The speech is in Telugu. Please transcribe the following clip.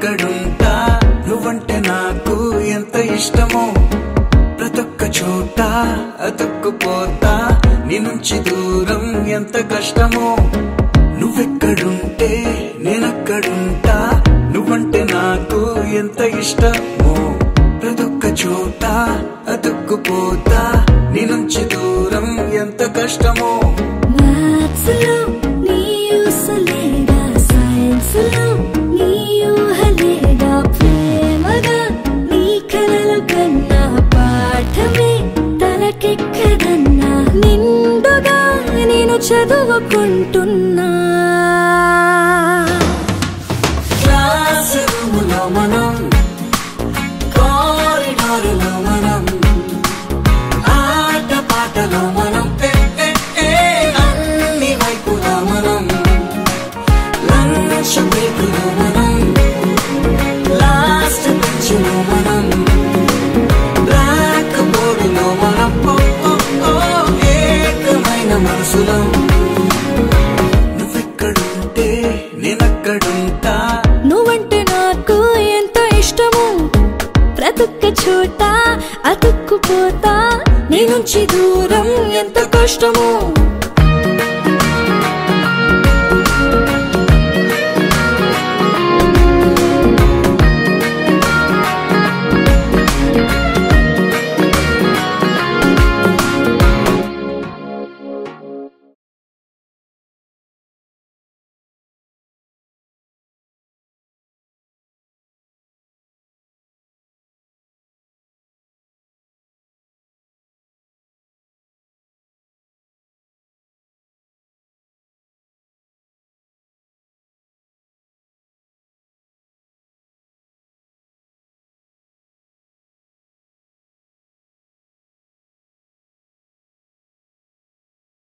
నువ్వెక్కడుంటా నువ్వంటే నాకు ఎంత ఇష్టమో ప్రతొక్క చోట అతుక్కుపోతా నీ నుంచి దూరం ఎంత కష్టమో నువ్వెక్కడుంటే నేనక్కడుంటా నువ్వంటే నాకు ఎంత ఇష్టమో ప్రతొక్క చోట అతుక్కుపోతా నీ నుంచి దూరం ఎంత కష్టమో మ్యాథ్స్ లో నీ యూస్ లేదా సైన్స్ లో నీ ఊహ లేదా ప్రేమగా నీ కలలు కన్నా పాఠమే తలకెక్కదన్నా నిండుగా నేను చదువుకుంటున్నా క్లాస్ రూములో మనం కారిడారులో మనం ఆట పాటలో మనం ఏ, ఏ, ఏ, అన్ని వైపులా మనం లంచ్ బ్రేకులో మనం లాస్ట్ బెంచ్లో మనం బ్లాక్ బోర్డులో మనం ఓ, ఓ, ఓ, ఏకమైన మనసులం నువ్వెక్కడుంటే నేనక్కడుంటా నువ్వంటే నాకు ఎంతో ఇష్టము ప్రతొక్క చోట అతుక్కుపోతా నీ నుంచి దూరం ఎంత కష్టము